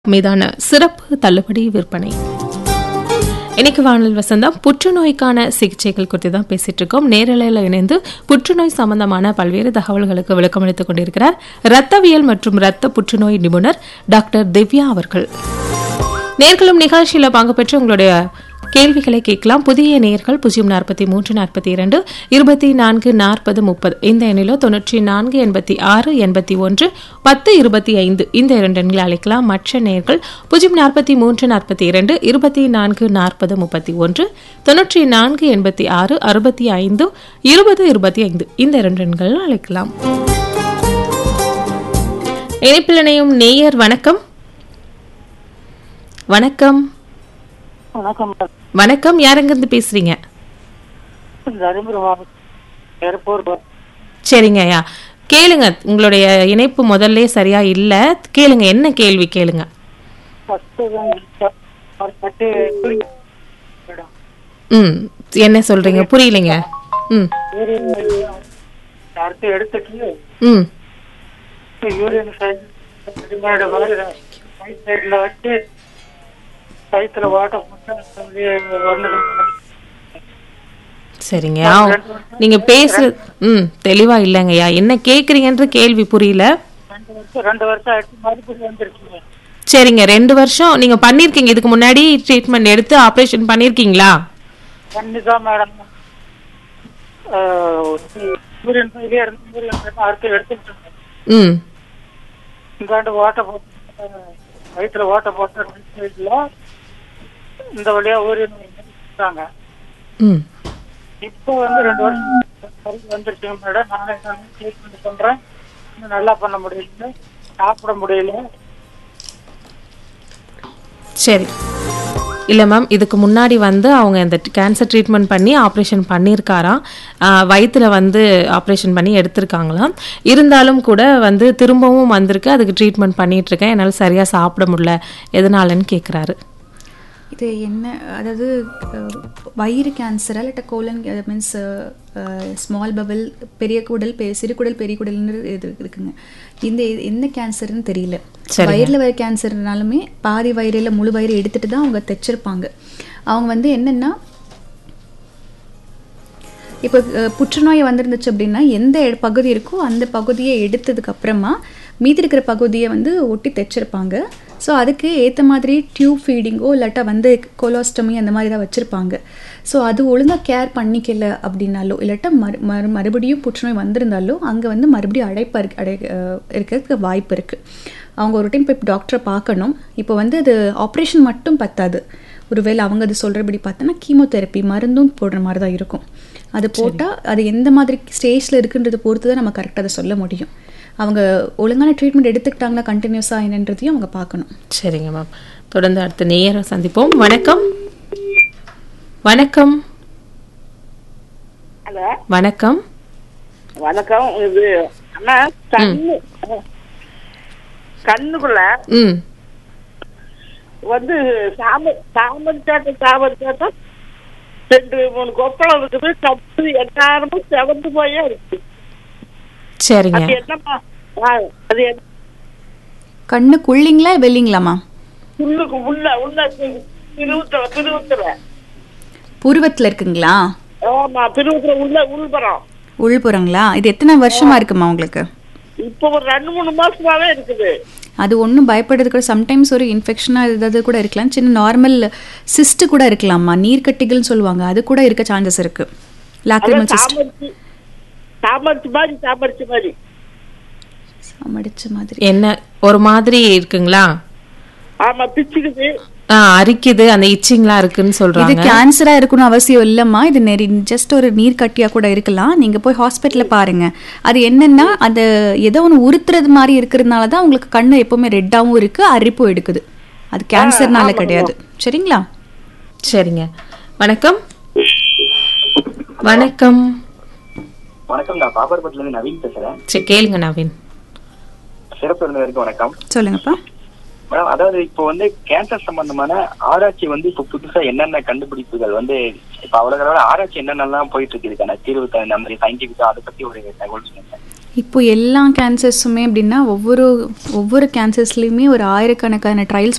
மீதான சிறப்பு தள்ளுபடி விற்பனை இன்னைக்கு வானல் வசந்தம் புற்றுநோய்க்கான சிகிச்சைகள் குறித்து தான் பேசிட்டு இருக்கோம் நேரலையில் இணைந்து புற்றுநோய் சம்பந்தமான பல்வேறு தகவல்களுக்கு விளக்கம் அளித்துக் கொண்டிருக்கிறார் இரத்தவியல் மற்றும் இரத்த புற்றுநோய் நிபுணர் டாக்டர் திவ்யா அவர்கள் நேர்களும் நிகழ்ச்சியில பங்கு பெற்று உங்களுடைய கேள்விகளை கேட்கலாம் புதிய நேர்கள் பூஜ்ஜியம் நாற்பத்தி மூன்று நாற்பத்தி இரண்டு இருபத்தி நான்கு நாற்பது முப்பது இந்த எண்ணிலோ தொன்னூற்றி நான்கு எண்பத்தி ஆறு எண்பத்தி ஒன்று பத்து இருபத்தி ஐந்து இந்த இரண்டு எண்களை அழைக்கலாம் மற்ற நேர்கள் பூஜ்ஜியம் நாற்பத்தி மூன்று நாற்பத்தி இரண்டு இருபத்தி நான்கு நாற்பது முப்பத்தி ஒன்று தொன்னூற்றி நான்கு எண்பத்தி ஆறு அறுபத்தி ஐந்து இருபது இருபத்தி ஐந்து இந்த இரண்டு எண்கள் அழைக்கலாம் இணைப்பில் இணையும் நேயர் வணக்கம் வணக்கம் வணக்கம் மேடம். வணக்கம் யாரெங்கிருந்து பேசுறீங்க தருமபுரி மாவட்டம் ஏர்போர்ட் சரிங்க ஐயா கேளுங்க உங்களுடைய இணைப்பு முதல்ல சரியா இல்ல கேளுங்க என்ன கேள்வி கேளுங்க ஃபர்ஸ்ட் பட்டு மேடம் ம் என்ன சொல்றீங்க புரியலைங்க ம் யூரின் அடுத்து எடுத்துட்டு ம் யூரின் சைடு ரெடிமேடு மாதிரி ரைட் சைடில் வச்சு வயிற்றுல வாட்டர் போட்டு ஒன்று சரிங்க ஆ, நீங்க பேசு ம் தெளிவா இல்லைங்கய்யா என்ன கேக்குறீங்கன்ற கேள்வி புரியல ரெண்டு வருஷம் ரெண்டு வருஷம் ஆயிடுச்சு மறுபடியும் வந்துருச்சுங்க சரிங்க ரெண்டு வருஷம் நீங்க பண்ணிருக்கீங்க இதுக்கு முன்னாடி ட்ரீட்மெண்ட் எடுத்து ஆபரேஷன் பண்ணிருக்கீங்களா பண்ணி தான் மேடம் யூரின் சைடே இருந்து யூரின் அடுத்து எடுத்துட்டு ம் இந்தாண்டு ஓட்டை போட்டு வயிற்றுல ஓட்டை போட்டு ரைட் சைடில் இந்த வழியா ஊரின் இருக்காங்க ம் இப்போ வந்து ரெண்டு வருஷம் சரி வந்துருச்சுங்க மேடம் நானே நானே ட்ரீட்மெண்ட் பண்றேன் இன்னும் நல்லா பண்ண முடியல சாப்பிட முடியல சரி இல்லை மேம் இதுக்கு முன்னாடி வந்து அவங்க இந்த கேன்சர் ட்ரீட்மெண்ட் பண்ணி ஆப்ரேஷன் பண்ணியிருக்காராம் ஆஹ் வயித்துல வந்து ஆப்ரேஷன் பண்ணி எடுத்திருக்காங்களாம் இருந்தாலும் கூட வந்து திரும்பவும் வந்திருக்கு அதுக்கு ட்ரீட்மெண்ட் பண்ணிட்டு இருக்கேன் என்னால் சரியாக சாப்பிட முடியல எதனாலன்னு கேட்குறாரு இது என்ன அதாவது அஹ், வயிறு கேன்சரா இல்லாட்ட கோலன் மீன்ஸ் ஸ்மால் பபிள் பெரிய குடல் பெ சிறு குடல் பெரிய குடல்னு இது இருக்குங்க இந்த இது என்ன கேன்சர்னு தெரியல சரிங்க. வயிறுல வர கேன்சர்னாலுமே பாதி வயிறுல முழு வயிறு எடுத்துட்டு தான் அவங்க தைச்சிருப்பாங்க அவங்க வந்து என்னன்னா இப்போ அஹ், புற்றுநோய் வந்திருந்துச்சு அப்படின்னா எந்த எ- பகுதி இருக்கோ அந்த பகுதியை எடுத்ததுக்கு அப்புறமா மீதி இருக்கிற பகுதியை வந்து ஒட்டி தைச்சிருப்பாங்க ஸோ அதுக்கு ஏற்ற மாதிரி டியூப் ஃபீடிங்கோ இல்லாட்டா வந்து கொலோஸ்டமி அந்த மாதிரி தான் வச்சுருப்பாங்க ஸோ அது ஒழுங்காக கேர் பண்ணிக்கல அப்படின்னாலோ இல்லாட்டா மறு மறு மறுபடியும் புற்றுநோய் வந்திருந்தாலோ அங்கே வந்து மறுபடியும் அடைப்பு இருக்கு அடை அஹ், இருக்கிறதுக்கு வாய்ப்பு இருக்குது அவங்க ஒரு டைம் போய் டாக்டரை பார்க்கணும் இப்போ வந்து அது ஆப்ரேஷன் மட்டும் பத்தாது ஒருவேளை அவங்க அது சொல்கிறபடி பார்த்தோன்னா கீமோதெரப்பி மருந்தும் போடுற மாதிரி தான் இருக்கும் அது போட்டால் அது எந்த மாதிரி ஸ்டேஜில் இருக்குன்றதை பொறுத்து தான் நம்ம கரெக்டாக அதை சொல்ல முடியும் அவங்க ஒழுங்கான ட்ரீட்மெண்ட் எடுத்துக்கிட்டாங்களா கண்டினியூஸாக என்னன்றதையும் அவங்க பார்க்கணும் சரிங்க மேம் தொடர்ந்து அடுத்த நேயரை சந்திப்போம் வணக்கம் வணக்கம் ஹலோ வணக்கம் வணக்கம் இது அண்ணா கண்ணு கண்ணுக்குள்ள ம் வந்து சாம சாமரிச்சாட்டம் சாமரிச்சாட்டம் ரெண்டு மூணு கொப்பளம் இருக்குது கப்பு எல்லாருமும் செவந்து போயே இருக்கு சரிங்க அது என்னம்மா ஆ, அது என்ன கண்ணுக்குள்ளிங்களா வெளிங்களாமா உள்ளுக்கு உள்ள உள்ள பிரிவுத்துல பிரிவுத்துல புருவத்தில் இருக்குங்களா ஆமா பிரிவுத்துல உள்ள உள்புறம் உள்புறங்களா இது எத்தனை வருஷமா இருக்குமா உங்களுக்கு இப்போ ஒரு ரெண்டு மூணு மாசமாவே இருக்குது அது ஒன்றும் பயப்படுறது கூட சம்டைம்ஸ் ஒரு இன்ஃபெக்ஷனாக ஏதாவது கூட இருக்கலாம் சின்ன நார்மல் சிஸ்ட் கூட இருக்கலாமா நீர்க்கட்டிகள்னு சொல்லுவாங்க அது கூட இருக்க சான்சஸ் இருக்கு லாக்ரிமல் அதான் சிஸ்ட் சாமரிச்சு சாமரிச்சு மாதிரி சாமரிச்சு மாதிரி மடிச்ச மாதிரி என்ன ஒரு மாதிரி இருக்குங்களா ஆமா பிச்சுக்குது ஆ அரிக்குது அந்த இச்சிங்லாம் இருக்குன்னு இது சொல்றாங்க கேன்சரா இருக்கணும் அவசியம் இல்லம்மா இது நெறி ஜஸ்ட் ஒரு நீர்க்கட்டியா கூட இருக்கலாம் நீங்க போய் ஹாஸ்பிட்டல்ல பாருங்க அது என்னன்னா அந்த ஏதோ ஒன்று உறுத்துறது மாதிரி இருக்கிறதுனால தான் உங்களுக்கு கண்ணு எப்பவுமே ரெட்டாவும் இருக்கு அரிப்பும் எடுக்குது அது கேன்சர்னால கிடையாது சரிங்களா சரிங்க வணக்கம் வணக்கம் வணக்கம் நான் பாப்பார்பட்டில இருந்து நவீன் பேசுறேன் சரி கேளுங்க நவீன் சிறப்பு விருந்தினருக்கு வணக்கம் சொல்லுங்கப்பா மேடம் அதாவது இப்போ வந்து கேன்சர் சம்பந்தமான ஆராய்ச்சி வந்து இப்போ புதுசா என்னென்ன கண்டுபிடிப்புகள் வந்து இப்போ அவ்வளவு ஆராய்ச்சி என்னென்னலாம் போயிட்டு இருக்கு இதுக்கான தீர்வு தகுந்த மாதிரி சயின்டிபிக்கா அதை பத்தி ஒரு தகவல் சொல்லுங்க இப்போ எல்லா கேன்சர்ஸுமே அப்படின்னா ஒவ்வொரு ஒவ்வொரு கேன்சர்ஸ்லேயுமே ஒரு ஆயிரக்கணக்கான ட்ரையல்ஸ்